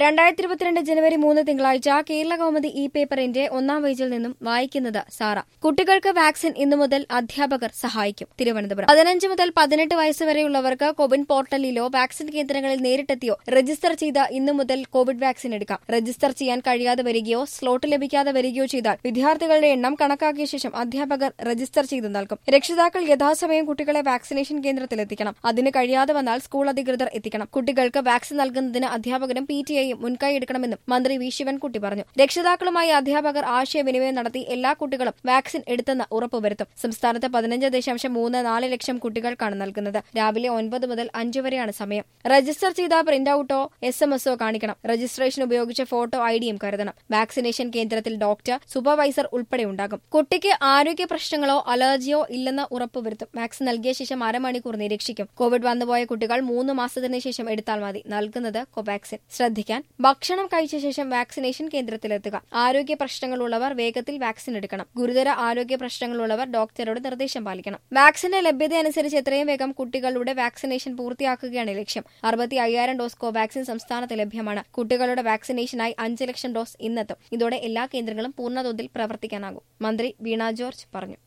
രണ്ടായിരത്തി ഇരുപത്തിരണ്ട് ജനുവരി മൂന്ന് തിങ്കളാഴ്ച കേരള കൗമുദി ഇ പേപ്പറിന്റെ ഒന്നാം പേജിൽ നിന്നും വായിക്കുന്നത് സാറ കുട്ടികൾക്ക് വാക്സിൻ ഇന്നു മുതൽ അധ്യാപകർ സഹായിക്കും തിരുവനന്തപുരം പതിനഞ്ച് മുതൽ പതിനെട്ട് വയസ്സ് വരെയുള്ളവർക്ക് കോവിൻ പോർട്ടലിലോ വാക്സിൻ കേന്ദ്രങ്ങളിൽ നേരിട്ടെത്തിയോ രജിസ്റ്റർ ചെയ്ത് ഇന്നു മുതൽ കോവിഡ് വാക്സിൻ എടുക്കാം രജിസ്റ്റർ ചെയ്യാൻ കഴിയാതെ വരികയോ സ്ലോട്ട് ലഭിക്കാതെ വരികയോ ചെയ്താൽ വിദ്യാർത്ഥികളുടെ എണ്ണം കണക്കാക്കിയ ശേഷം അധ്യാപകർ രജിസ്റ്റർ ചെയ്ത് നൽകും രക്ഷിതാക്കൾ യഥാസമയം കുട്ടികളെ വാക്സിനേഷൻ കേന്ദ്രത്തിലെത്തിക്കണം അതിന് കഴിയാതെ വന്നാൽ സ്കൂൾ അധികൃതർ എത്തിക്കണം കുട്ടികൾക്ക് വാക്സിൻ നൽകുന്നതിന് അധ്യാപകരും പി ടി ഐയും മുൻകൈ എടുക്കണമെന്നും മന്ത്രി വി ശിവൻകുട്ടി പറഞ്ഞു രക്ഷിതാക്കളുമായി അധ്യാപകർ ആശയവിനിമയം നടത്തി എല്ലാ കുട്ടികളും വാക്സിൻ എടുത്തെന്ന് ഉറപ്പുവരുത്തും സംസ്ഥാനത്ത് പതിനഞ്ച് ദശാംശം മൂന്ന് നാല് ലക്ഷം കുട്ടികൾക്കാണ് നൽകുന്നത് രാവിലെ ഒൻപത് മുതൽ അഞ്ച് വരെയാണ് സമയം രജിസ്റ്റർ ചെയ്ത പ്രിന്റ് ഔട്ടോ എസ് എം എസോ കാണിക്കണം രജിസ്ട്രേഷൻ ഉപയോഗിച്ച ഫോട്ടോ ഐ ഡിയും കരുതണം വാക്സിനേഷൻ കേന്ദ്രത്തിൽ ഡോക്ടർ സൂപ്പർവൈസർ ഉൾപ്പെടെ ഉണ്ടാകും കുട്ടിക്ക് ആരോഗ്യ പ്രശ്നങ്ങളോ അലർജിയോ ഇല്ലെന്ന് ഉറപ്പുവരുത്തും വാക്സിൻ നൽകിയ ശേഷം അരമണിക്കൂർ നിരീക്ഷിക്കും കോവിഡ് വന്നുപോയ കുട്ടികൾ മൂന്ന് മാസത്തിന് ശേഷം എടുത്താൽ മതി നൽകുന്നത് കോവാക്സിൻ ശ്രദ്ധിക്കാൻ ഭക്ഷണം കഴിച്ച ശേഷം വാക്സിനേഷൻ കേന്ദ്രത്തിലെത്തുക ആരോഗ്യ പ്രശ്നങ്ങളുള്ളവർ വേഗത്തിൽ വാക്സിൻ എടുക്കണം ഗുരുതര ആരോഗ്യ പ്രശ്നങ്ങളുള്ളവർ ഡോക്ടറുടെ നിർദ്ദേശം പാലിക്കണം വാക്സിന്റെ ലഭ്യത അനുസരിച്ച് എത്രയും വേഗം കുട്ടികളുടെ വാക്സിനേഷൻ പൂർത്തിയാക്കുകയാണ് ലക്ഷ്യം അറുപത്തി അയ്യായിരം ഡോസ് കോവാക്സിൻ സംസ്ഥാനത്ത് ലഭ്യമാണ് കുട്ടികളുടെ വാക്സിനേഷനായി അഞ്ച് ലക്ഷം ഡോസ് ഇന്നെത്തും ഇതോടെ എല്ലാ കേന്ദ്രങ്ങളും പൂർണ്ണതോതിൽ പ്രവർത്തിക്കാനാകും മന്ത്രി വീണ ജോർജ് പറഞ്ഞു